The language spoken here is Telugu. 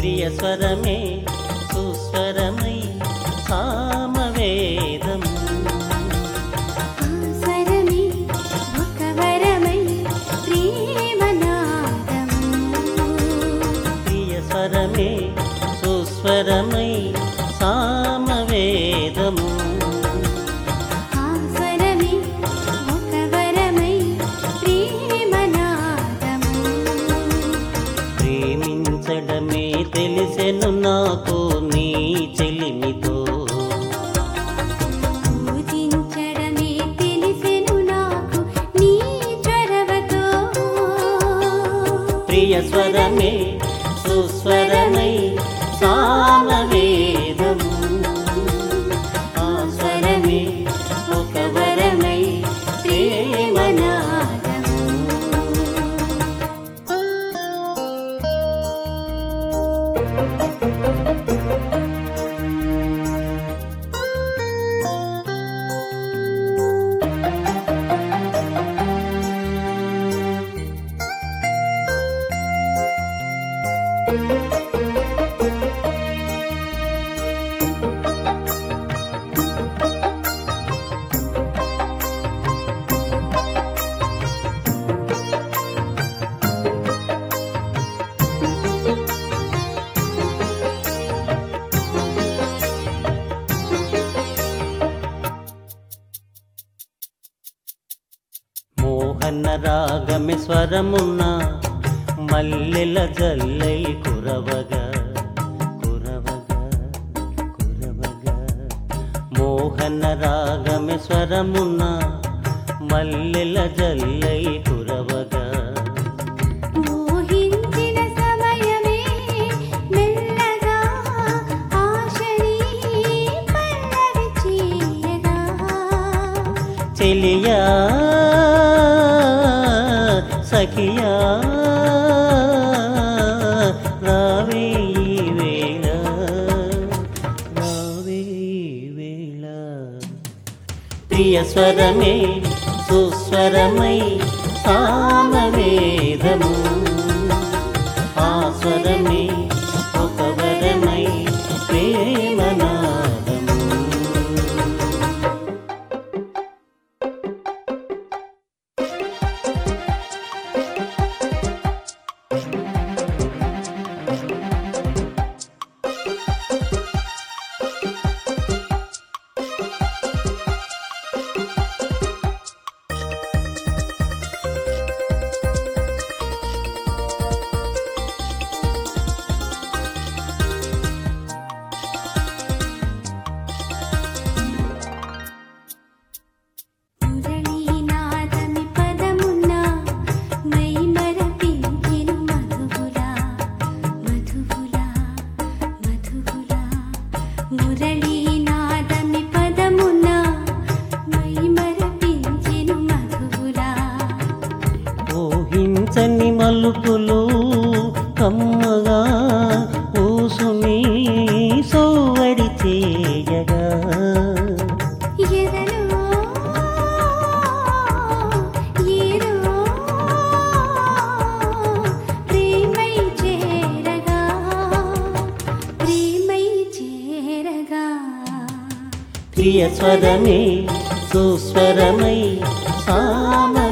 ప్రియ స్వరమే సుస్వరమై సామవేదము ఆ స్వరమే ఒక వరమై ప్రేమనాదము ప్రియ స్వరమే సుస్వరమై సామవేదము ఆ స్వరమే ఒక వరమై ప్రేమనాదము ప్రేమించడమే తెలిసెను నాకు నీ చెలిమితో పూజించడమే తెలిసెను నాకు నీ చొరవతో ప్రియ స్వరమే సుస్వరమై సామవేదము ఆ స్వరమే ఒక వరమై ప్రేమనాదము మోహన రాగమి స్వరమున్న మల్లెల జల్లై కురవగా కురవగా కురవగా మోహన రాగమి స్వరమున్న మల్లెల జల్లై కురవగా మోహించిన సమయమే మెల్లగా ఆశని పల్లవి చేయగా చెలియా సఖియా రావే ఈ వేళ రావే ఈ వేళ ప్రియ స్వరమే సుస్వరమై సామవేదము ఆ స్వరమే ఒక వరమై ప్రేమనాదము మురళీనాదమి పదమున్న మైమరపించెను మధువులా మధువులా మధువులా మురళీనాదమి పదమున్న మైమరపించెను మధువులా ఊహించని మలుపులు కమ్మగా ఊసుని సోవడి చేయగా ఎదలో ఏదో ప్రేమై చేరగా ప్రేమై చేరగా ప్రియ స్వరమే సుస్వరమై సామ